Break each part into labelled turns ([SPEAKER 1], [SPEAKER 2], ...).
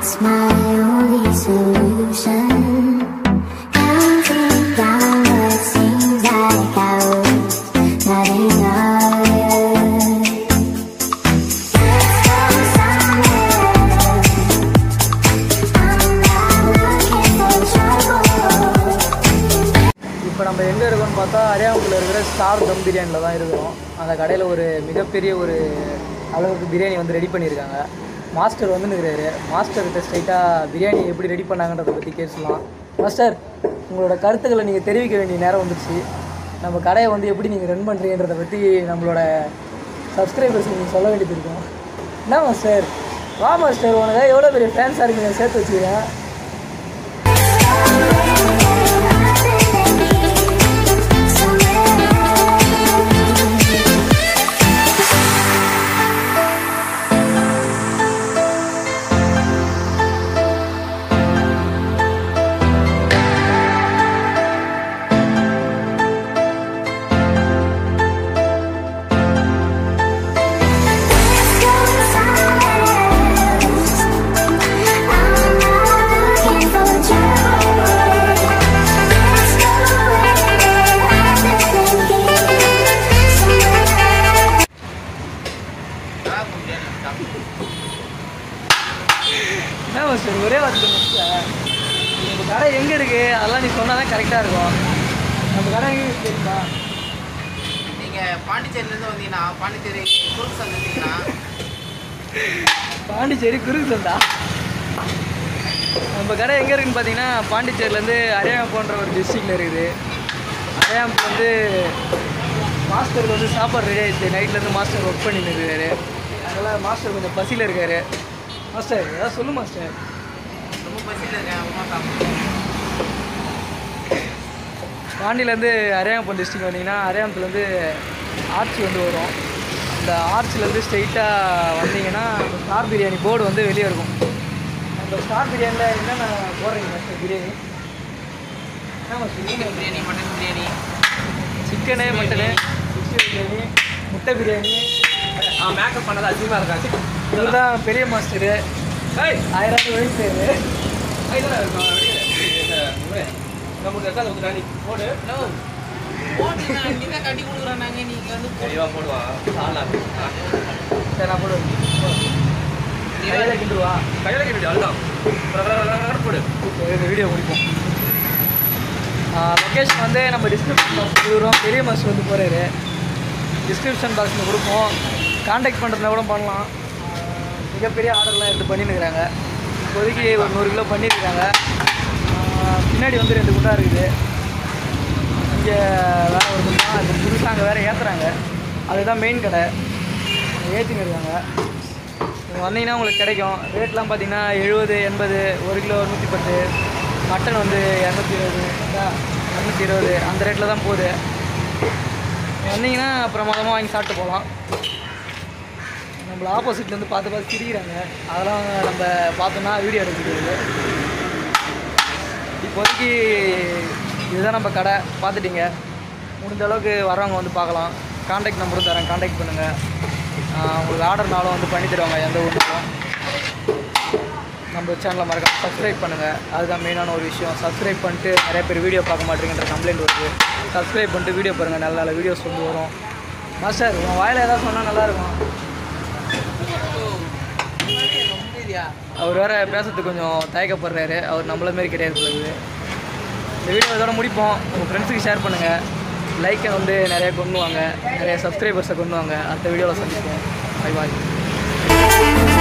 [SPEAKER 1] It's my only solution. Counting down what seems like hours, not enough. Let's go somewhere. I'm not looking for trouble.
[SPEAKER 2] இப்போ நம்ம எங்கே இருக்கோம்னு பார்த்தா அரியாங்குள்ள இருக்கிற star தம் பிரியாணியில் தான் இருக்கிறோம் அந்த கடையில் ஒரு மிகப்பெரிய ஒரு அளவுக்கு பிரியாணி வந்து ரெடி பண்ணியிருக்காங்க மாஸ்டர் வந்து நிற்கிறாரு மாஸ்டர்கிட்ட ஸ்ட்ரைட்டாக பிரியாணி எப்படி ரெடி பண்ணாங்கன்றதை பற்றி கேட்கலாம் மாஸ்டர் உங்களோட கருத்துக்களை நீங்கள் தெரிவிக்க வேண்டிய நேரம் வந்துச்சு நம்ம கடையை வந்து எப்படி நீங்கள் ரன் பண்ணுறீங்கன்றதை பற்றி நம்மளோட சப்ஸ்கிரைபர்ஸ் நீங்கள் சொல்ல வேண்டியது இருக்கும் என்ன மாஸ்டர் வா மாஸ்டர் உனக்கு எவ்வளோ பெரிய ஃபேன்ஸாக இருக்கீங்க சேர்த்து வச்சுக்கிறேன் என்ன மாஸ்டர் ஒரே வார்த்தை முடிச்சேன் இந்த கடை எங்கே இருக்குது அதெல்லாம் நீ சொன்னால் தான் கரெக்டாக இருக்கும் நம்ம கடை எங்கே இருக்கு தெரியுமா
[SPEAKER 3] நீங்கள் பாண்டிச்சேரியிலேருந்து வந்தீங்கன்னா பாண்டிச்சேரி குறுக்கு சந்தை இருந்தீங்கன்னா
[SPEAKER 2] பாண்டிச்சேரி குறுக்கு சந்தா நம்ம கடை எங்கே இருக்குன்னு பார்த்தீங்கன்னா பாண்டிச்சேரியிலேருந்து அரியாம் போன்ற ஒரு டிஸ்ட்ரிக்டில் இருக்குது அரியாம்பு வந்து மாஸ்டருக்கு வந்து சாப்பாடு ரெடி ஆயிடுச்சு நைட்லேருந்து மாஸ்டர் ஒர்க் பண்ணிட்டு இருக்காரு அதனால் மாஸ்டர் கொஞ்சம் பசியில் இருக்காரு மாஸ்டர் ஏதாவது சொல்லு மாஸ்டர்
[SPEAKER 3] ரொம்ப பசியில் இருக்கேன் அம்மா சாப்பிடுறேன்
[SPEAKER 2] பாண்டியிலேருந்து அரியாம்பம் டிஸ்ட்ரிக்ட் வந்தீங்கன்னா அரியாம்பத்துலேருந்து ஆர்ச் வந்து வரும் அந்த ஆர்ச்லேருந்து ஸ்ட்ரெயிட்டாக வந்தீங்கன்னா அந்த ஸ்டார் பிரியாணி போர்டு வந்து வெளியே இருக்கும் அந்த ஸ்டார் பிரியாணியில் என்னென்ன போடுறீங்க மாஸ்டர் பிரியாணி என்ன master
[SPEAKER 3] chicken biryani mutton biryani
[SPEAKER 2] chicken mutton sixty biryani முட்டை பிரியாணி
[SPEAKER 4] மேக்கப் பண்ணது அதிகமாக இருக்காச்சு
[SPEAKER 2] இவர் தான் பெரிய மாஸ்டரு ஆயிரம் வயசு பேர்
[SPEAKER 4] நமக்கு எதாவது வந்து ராணி போடு
[SPEAKER 3] ஹலோ போட்டு அங்கே தான் கட்டி கொடுக்குறோம் நாங்கள் நீங்கள் வந்து போட்டு
[SPEAKER 4] ஐயோ போடுவான் ஆளா
[SPEAKER 2] சரி நான் போடுவேன் கையில் கிண்டுவா
[SPEAKER 4] கையில் கேட்டு அதுதான் போடு
[SPEAKER 2] இந்த வீடியோ முடிப்போம் லொக்கேஷன் வந்து நம்ம டிஸ்கிரிப்ஷன் பாக்ஸ் கொடுக்குறோம் பெரிய மாஸ்டர் வந்து போகிறாரு டிஸ்கிரிப்ஷன் பாக்ஸில் கொடுப்போம் காண்டாக்ட் பண்ணுறதுனா கூட பண்ணலாம் ஆஹ் மிகப்பெரிய ஆர்டர்லாம் எடுத்து பண்ணிருக்கிறாங்க இப்போதைக்கு ஒரு நூறு கிலோ பண்ணியிருக்காங்க ஆஹ் பின்னாடி வந்து ரெண்டு குண்டா இருக்குது இங்கே வேறு ஒரு குண்டா இப்போ புதுசாக அங்கே வேறு ஏற்றுறாங்க அதுதான் மெயின் கடை ஏற்றின்னு இருக்காங்க நீங்கள் வந்தீங்கன்னா உங்களுக்கு கிடைக்கும் ரேட்லாம் பார்த்தீங்கன்னா எழுபது எண்பது ஒரு கிலோ நூற்றி பத்து மட்டன் வந்து இரநூத்தி இருபது இரநூத்தி இருபது அந்த ரேட்டில் தான் போகுது வந்தீங்கன்னா பிரமாதமாக வாங்கி சாப்பிட்டு போகலாம் நம்மள ஆப்போசிட்லேருந்து பார்த்து பார்த்து சிரிக்கிறாங்க அதெல்லாம் நம்ம பார்த்தோம்னா வீடியோ எடுக்க முடியாது இப்போதைக்கு இதுதான் நம்ம கடை பார்த்துட்டீங்க முடிஞ்ச அளவுக்கு வரவங்க வந்து பார்க்கலாம் காண்டாக்ட் நம்பரும் தரேன் காண்டாக்ட் பண்ணுங்கள் உங்களுக்கு ஆர்டர்னாலும் வந்து பண்ணி தருவாங்க எந்த ஊர்னாலும் நம்ம சேனலை மறக்காம சப்ஸ்கிரைப் பண்ணுங்கள் அதுதான் மெயினான ஒரு விஷயம் சப்ஸ்கிரைப் பண்ணிட்டு நிறைய பேர் வீடியோ பார்க்க மாட்டேங்கிற கம்ப்ளைண்ட் வருது சப்ஸ்கிரைப் பண்ணிட்டு வீடியோ பாருங்கள் நல்ல நல்ல வீடியோஸ் வந்து வரும் மாஸ்டர் உன் வாயில் ஏதாவது சொன்னால் நல்லாயிருக்கும்
[SPEAKER 3] ரொம்ப இதுயா
[SPEAKER 2] அவர் வேறு பேசுறதுக்கு கொஞ்சம் தயக்கப்படுறாரு அவர் நம்மள மாரி கிடையாது போல இருக்குது. இந்த வீடியோ இதோட முடிப்போம் உங்கள் ஃப்ரெண்ட்ஸுக்கு ஷேர் பண்ணுங்கள் லைக்கை வந்து நிறைய கொண்டு வாங்க நிறைய சப்ஸ்கிரைபர்ஸை கொண்டு வாங்க அடுத்த வீடியோவில் சந்திப்போம் பை பாய்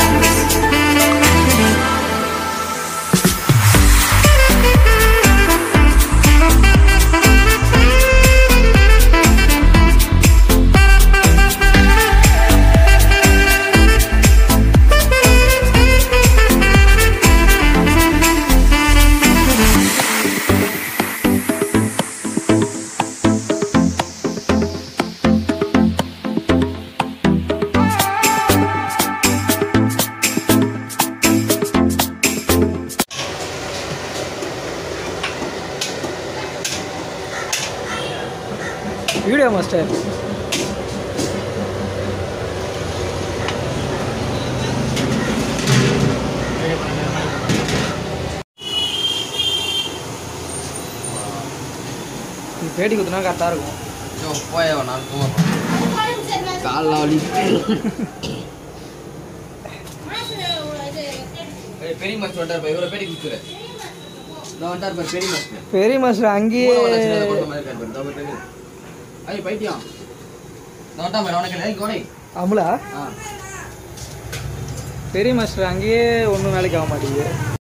[SPEAKER 2] வீடியோ மாஸ்டர் வேடி குத்துனா கரெக்டாக இருக்கும்
[SPEAKER 3] யோ போய நான் காலில் வலி ஏய், பெரிய மாஸ்டர் வந்துட்டார் பாரு. இவரை பேட்டி குடுத்துரு. இதோ வந்துட்டார் பாரு, பெரிய மாஸ்டர்.
[SPEAKER 2] பெரிய மாஸ்டர் அங்கேயே
[SPEAKER 3] மூளை வளர்ச்சி இல்லாத குழந்தை மாதிரி இருக்காரு பாரு. இதோ பாரு, தெரியுது. ஐய், பைத்தியம். இதோ வந்துட்டான் பாரு, அவனுக்கு இல்லை. ஏய், கோடை.
[SPEAKER 2] அமுலா
[SPEAKER 3] ஆ.
[SPEAKER 2] பெரிய மாஸ்டர் அங்கேயே ஒன்றும் வேலைக்கு ஆக மாட்டேங்குது